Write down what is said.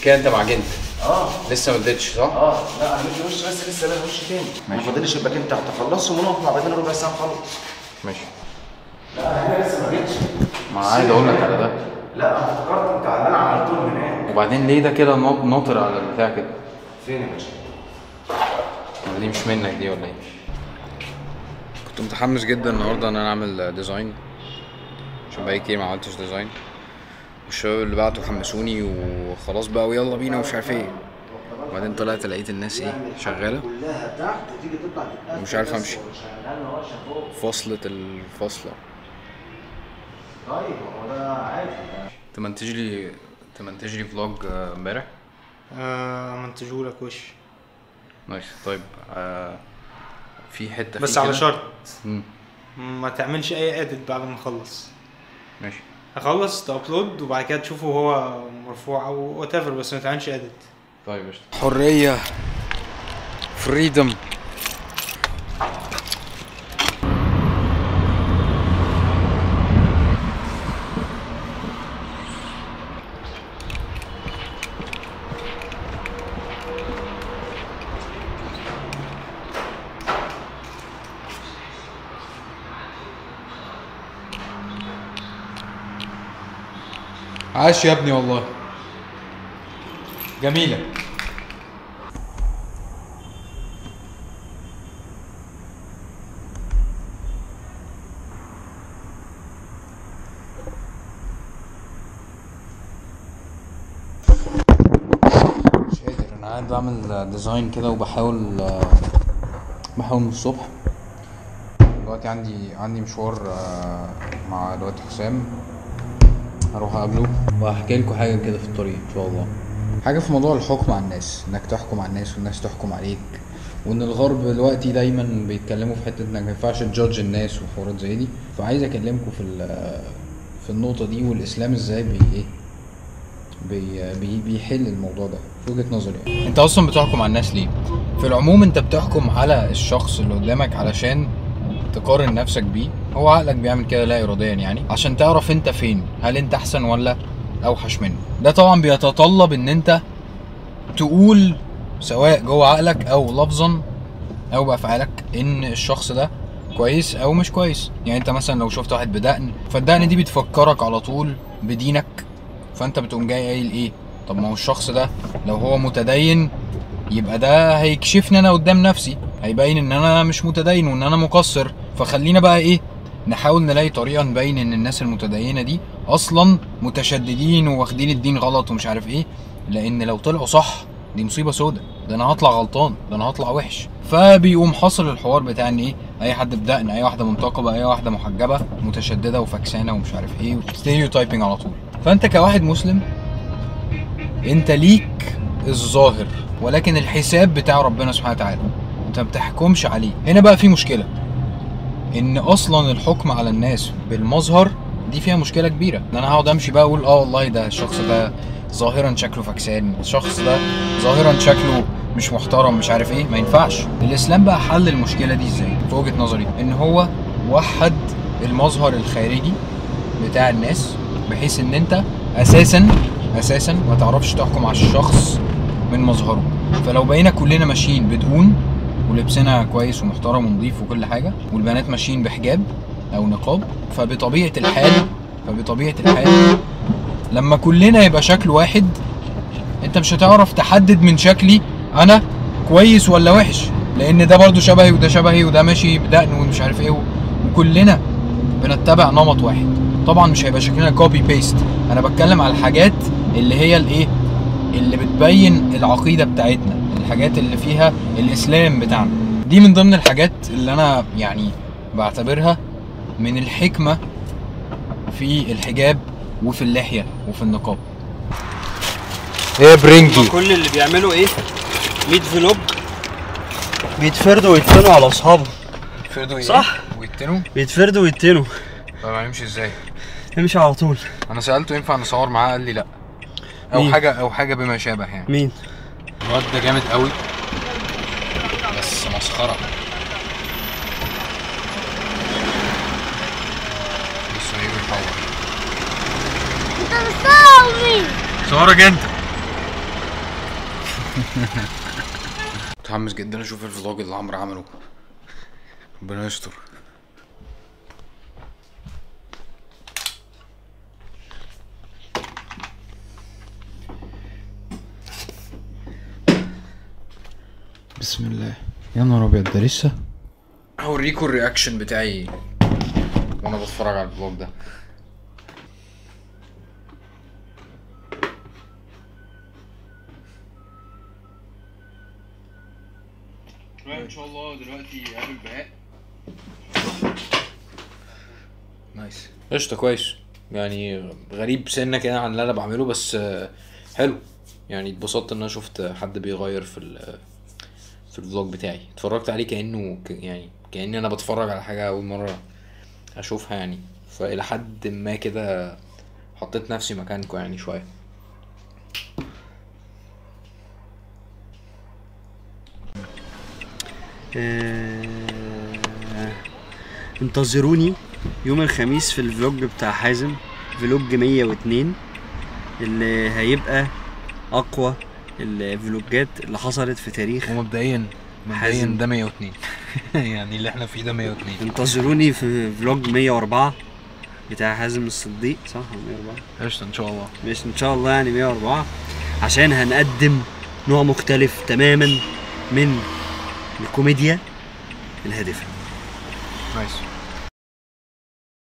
كده انت معجنت اه لسه ما اديتش صح؟ اه لا انا مدي وش بس لسه بقى وش تاني ما فاضلش الباكين تحت خلصهم ونقف مع بعضنا ربع ساعه نخلص ماشي لا انا لسه ما جيتش ما انا عايز اقول لك على ده لا انا افتكرت انت على اللي انا عملتهم هناك وبعدين ليه ده كده ناط- ناطر على البتاع كده؟ فين يا باشا؟ ولا دي مش منك دي ولا ايه؟ كنت متحمس جدا النهارده ان انا اعمل ديزاين عشان بقالي كتير ما عملتش ديزاين والشباب اللي بعتوا حمسوني وخلاص بقى ويلا بينا ومش عارف ايه وبعدين طلعت لقيت الناس ايه شغاله كلها تحت تيجي تطلع تتقفل ومش عارف بس امشي وشغالة ورشة فوق. فصلة الفصلة طيب هو ده عادي ده تمنتج لي تمنتج لي فلوج آه، امبارح آه منتجهولك وش نايس طيب آه في حتة بس فيه على كده. شرط مم، ما تعملش اي اديت بعد ما اخلص ماشي هخلص تابلود وبعد كده تشوفه هو مرفوع او وات ايفر بس ما تعملش اديت طيب قشطة حرية فريدم عاش يا ابني والله جميلة مش قادر انا قاعد بعمل ديزاين كده وبحاول بحاول من الصبح دلوقتي عندي عندي مشوار آه، مع الواد حسام هروح اقابله وهحكي لكم حاجه كده في الطريق ان شاء الله حاجه في موضوع الحكم على الناس انك تحكم على الناس والناس تحكم عليك وان الغرب دلوقتي دايما بيتكلموا في حته انك ما ينفعش تجادج الناس وحوارات زي دي فعايز اكلمكم في ال- في النقطه دي والاسلام ازاي بي ايه بي بي بيحل الموضوع ده في وجهه نظري يعني. انت اصلا بتحكم على الناس ليه في العموم انت بتحكم على الشخص اللي قدامك علشان تقارن نفسك بيه هو عقلك بيعمل كده لا اراديا يعني عشان تعرف انت فين هل انت احسن ولا اوحش منه ده طبعا بيتطلب ان انت تقول سواء جوه عقلك او لفظا او بافعالك ان الشخص ده كويس او مش كويس يعني انت مثلا لو شفت واحد بدقن فالدقن دي بتفكرك على طول بدينك فانت بتقوم جاي قايل ايه طب ما هو الشخص ده لو هو متدين يبقى ده هيكشفني انا قدام نفسي هيبين ان انا مش متدين وان انا مقصر فخلينا بقى ايه نحاول نلاقي طريقه نبين ان الناس المتدينه دي اصلا متشددين وواخدين الدين غلط ومش عارف ايه لان لو طلعوا صح دي مصيبه سودة ده انا هطلع غلطان ده انا هطلع وحش فبيقوم حاصل الحوار بتاع ان ايه اي حد بدقن اي واحده منتقبه اي واحده محجبه متشدده وفكسانه ومش عارف ايه ستيريو تايبنج على طول فانت كواحد مسلم انت ليك الظاهر ولكن الحساب بتاع ربنا سبحانه وتعالى انت ما بتحكمش عليه هنا بقى في مشكله ان اصلا الحكم على الناس بالمظهر دي فيها مشكله كبيره ان انا هقعد امشي بقى اقول اه والله ده الشخص ده ظاهرا شكله فكسان الشخص ده ظاهرا شكله مش محترم مش عارف ايه ما ينفعش الاسلام بقى حل المشكله دي ازاي في وجهه نظري ان هو وحد المظهر الخارجي بتاع الناس بحيث ان انت اساسا اساسا ما تعرفش تحكم على الشخص من مظهره فلو بقينا كلنا ماشيين بدقون ولبسنا كويس ومحترم ونضيف وكل حاجه والبنات ماشيين بحجاب او نقاب فبطبيعه الحال فبطبيعه الحال لما كلنا يبقى شكل واحد انت مش هتعرف تحدد من شكلي انا كويس ولا وحش لان ده برضو شبهي وده شبهي وده ماشي بدقن ومش عارف ايه وكلنا بنتبع نمط واحد طبعا مش هيبقى شكلنا كوبي بيست انا بتكلم على الحاجات اللي هي الايه اللي بتبين العقيده بتاعتنا الحاجات اللي فيها الاسلام بتاعنا دي من ضمن الحاجات اللي انا يعني بعتبرها من الحكمه في الحجاب وفي اللحيه وفي النقاب ايه برنجي كل اللي بيعملوا ايه 100 فلوج بيتفردوا ويتنوا على اصحابهم يتفردوا صح. ويتنوا بيتفردوا ويتنوا طب هنمشي ازاي امشي على طول انا سالته ينفع نصور معاه قال لي لا او مين؟ حاجه او حاجه بما شابه يعني مين الواد ده جامد قوي بس مسخره لسه هيجي يحور انت بتصور مين؟ صورك انت متحمس جدا اشوف الفلوج اللي عمرو عمله ربنا يستر بسم الله يا نهار ابيض ده لسه هوريكوا الرياكشن بتاعي وانا بتفرج على الفلوج ده ان شاء الله دلوقتي قابل بهاء نايس قشطة كويس يعني غريب سنة كده عن اللي انا بعمله بس آه، حلو يعني اتبسطت ان انا شفت حد بيغير في ال في الفلوج بتاعي اتفرجت عليه كانه ك- يعني كاني انا بتفرج على حاجه اول مره اشوفها يعني فالى حد ما كده حطيت نفسي مكانكم يعني شويه آه، انتظروني يوم الخميس في الفلوج بتاع حازم فلوج 102 اللي هيبقى اقوى الفلوجات اللي حصلت في تاريخ ومبدئيا مبدئيا حازم. ده 102 يعني اللي احنا فيه ده 102 انتظروني في فلوج 104 بتاع حازم الصديق صح 104 قشطة ان شاء الله مش ان شاء الله يعني 104 عشان هنقدم نوع مختلف تماما من الكوميديا الهادفه نايس